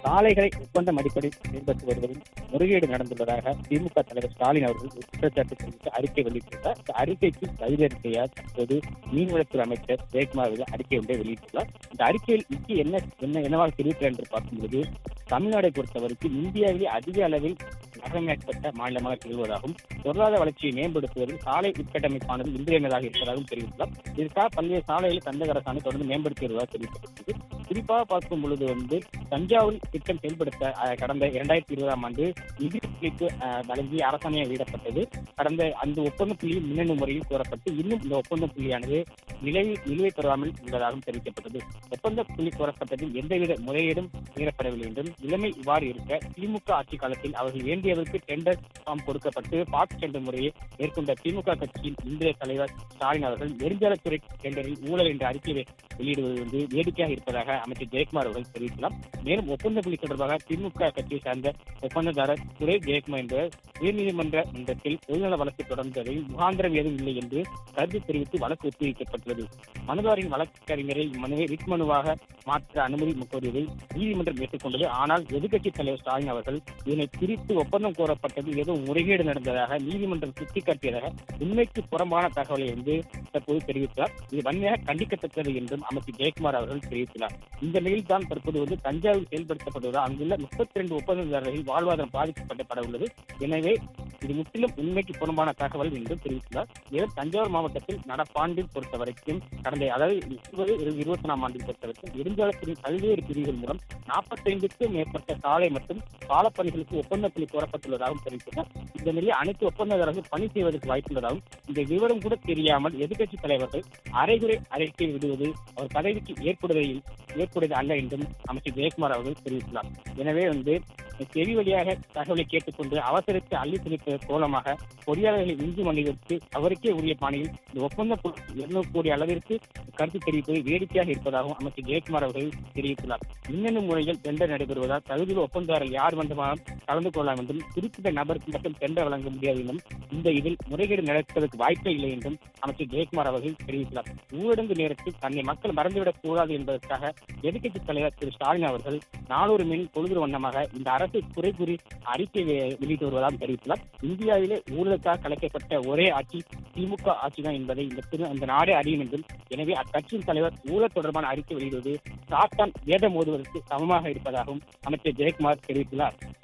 சாலைகளை ஒப்பந்தம் அடிப்படையில் செயல்பட்டு வருவதில் முறைகேடு நடந்துள்ளதாக திமுக தலைவர் ஸ்டாலின் அவர்கள் குற்றச்சாட்டு தெரிவித்து அறிக்கை வெளியிட்டுள்ளார் இந்த அறிக்கைக்கு பதிலளிக்கையாக தற்போது மீன்வளத்துறை அமைச்சர் ஜெயக்குமார் அவர்கள் அறிக்கை ஒன்றை வெளியிட்டுள்ளார் இந்த அறிக்கையில் முக்கிய என்ன என்ன என்னவாக தெரிவித்தார் என்று பார்க்கும்போது தமிழ்நாடை பொறுத்தவரைக்கும் இந்தியாவிலே அதிக அளவில் நகரமயப்பட்ட மாநிலமாக திகழ்வதாகவும் பொருளாதார வளர்ச்சியை மேம்படுத்துவதில் சாலை உட்கட்டமைப்பானது இன்றியமையதாக இருப்பதாகவும் தெரிவித்துள்ளார் இதற்காக பல்வேறு சாலைகளை தமிழக அரசாணை தொடர்ந்து மேம்படுத்தி வருவதாக தெரிவிக்கப்பட்டது குறிப்பாக பார்க்கும் பொழுது வந்து தஞ்சாவூர் திட்டம் செயல்படுத்த அஹ், கடந்த இரண்டாயிரத்தி இருபதாம் ஆண்டு நிதிக்கு வழங்கி அரசாணையை வெளியிடப்பட்டது கடந்த அந்த ஒப்பந்த புள்ளியில் மின்னணு முறையில் கோரப்பட்டு இன்னும் இந்த ஒப்பந்த புள்ளியானது நிலவி நிலுவை பெறாமல் உள்ளதாகவும் தெரிவிக்கப்பட்டது ஒப்பந்த புள்ளி கோரப்பட்டதில் எந்தவித முறையீடும் மீறப்படவில்லை என்றும் நிலைமை இவ்வாறு இருக்க திமுக ஆட்சி காலத்தில் அவர்கள் வேண்டியவருக்கு டெண்டர் ஃபார்ம் கொடுக்கப்பட்டு பாக்ஸ் டெண்டர் முறையை மேற்கொண்ட திமுக கட்சியின் இன்றைய தலைவர் ஸ்டாலின் அவர்கள் நெடுஞ்சாலைத்துறை டெண்டரில் ஊழல் என்ற அறிக்கையை வெளியிடுவது வந்து வேடிக்கையாக இருப்பதாக அமைச்சர் ஜெயக்குமார் அவர்கள் தெரிவித்துள்ளார் மேலும் ஒப்பந்த புள்ளி தொடர்பாக திமுக கட்சியை சார்ந்த ஒப்பந்ததாரர் துரை ஜெயக்குமார் என்பவர் உயர்நீதிமன்ற மன்றத்தில் பொதுநல வழக்கு தொடர்ந்ததில் முகாந்திரம் ஏதும் இல்லை என்று கருத்து தெரிவித்து வழக்கு ஒத்திவைக்கப்பட்டுள்ளது மனுதாரின் வழக்கறிஞரை இம்மனுவை ரிட் மனுவாக மாற்ற அனுமதி கோரியதை நீதிமன்றம் ஏற்றுக்கொண்டது ஆனால் எதிர்க்கட்சித் தலைவர் ஸ்டாலின் அவர்கள் இதனை பிரித்து ஒப்பந்தம் கோரப்பட்டது ஏதோ முறைகேடு நடந்ததாக நீதிமன்றம் சுட்டிக்காட்டியதாக உண்மைக்கு புறம்பான தகவலை வந்து தற்போது தெரிவித்தார் இது வன்மையாக கண்டிக்கத்தக்கது என்றும் அமைச்சர் ஜெயக்குமார் அவர்கள் தெரிவித்துள்ளார் இந்த நிலையில் தான் தற்போது வந்து தஞ்சாவூர் செயல்படுத்தப்படுவதால் அங்குள்ள முப்பத்தி ரெண்டு ஒப்பந்ததாரர்கள் வாழ்வாதாரம் பாதிக்கப்பட உள்ளது எனவே இது முற்றிலும் உண்மைக்கு புறம்பான தகவல் என்று தெரிவித்துள்ளார் மேலும் தஞ்சாவூர் மாவட்டத்தில் நடப்பாண்டில் பொறுத்தவரைக்கும் கடந்த அதாவது இருபது இருபத்தி நாலாம் ஆண்டில் பொறுத்தவரைக்கும் நெடுஞ்சாலைத்துறையின் பல்வேறு பிரிவுகள் மூலம் நாற்பத்தைந்துக்கும் மேற்பட்ட சாலை மற்றும் பாலப்பணிகளுக்கு ஒப்பந்த புள்ளி கோரப்பட்டுள்ளதாகவும் தெரிவித்துள்ளார் இந்த நிலையில் அனைத்து ஒப்பந்ததாரர்கள் பணி செய்வதற்கு வாய்ப்புள்ளதாகவும் இந்த விவரம் கூட தெரியாமல் எதிர்க்கட்சித் தலைவர்கள் அரைகுறை அறிக்கை விடுவது அவர் பதவிக்கு ஏற்படுவதில் ஏற்படுவது அல்ல என்றும் அமைச்சர் ஜெயக்குமார் அவர்கள் தெரிவித்துள்ளார் எனவே வந்து செவி வழியாக தகவலை கேட்டுக்கொண்டு அவசரத்தை அள்ளி திணிப்பது மூலமாக பொறியாளர்களை விஞ்சி மனிதருக்கு அவருக்கே உரிய பாணியில் இந்த ஒப்பந்த இருநூறு கோடி அளவிற்கு கருத்து தெரிவிப்பது வேடிக்கையாக இருப்பதாகவும் அமைச்சர் ஜெயக்குமார் அவர்கள் தெரிவித்துள்ளார் மின்னணு முறையில் டெண்டர் நடைபெறுவதால் தகுதியில் ஒப்பந்ததாரர் யார் வேண்டுமானாலும் கலந்து கொள்ளலாம் என்றும் குறிப்பிட்ட நபருக்கு மட்டும் டெண்டர் வழங்க முடியாது என்றும் இந்த இதில் முறைகேடு நடப்பதற்கு வாய்ப்பே இல்லை என்றும் அமைச்சர் ஜெயக்குமார் அவர்கள் தெரிவித்துள்ளார் ஊரடங்கு நேரத்தில் தன்னை மக்கள் மறந்துவிடக் கூடாது என்பதற்காக எதிர்க்கட்சித் தலைவர் திரு ஸ்டாலின் அவர்கள் நானூறு மின் பொழுது வண்ணமாக இந்த அரசு குறை கூறி அறிக்கை வெ- வெளியிட்டு வருவதாக தெரிவித்துள்ளார் இந்தியாவிலே ஊழலுக்காக கலைக்கப்பட்ட ஒரே ஆட்சி திமுக ஆட்சி தான் என்பதை இந்த திரு இந்த நாடே அறியும் என்றும் எனவே அக்கட்சியின் தலைவர் ஊழல் தொடர்பான அறிக்கை வெளியிடுவது சாத்தான் வேதம் ஓதுவதற்கு சமமாக இருப்பதாகவும் அமைச்சர் ஜெயக்குமார் தெரிவித்துள்ளார்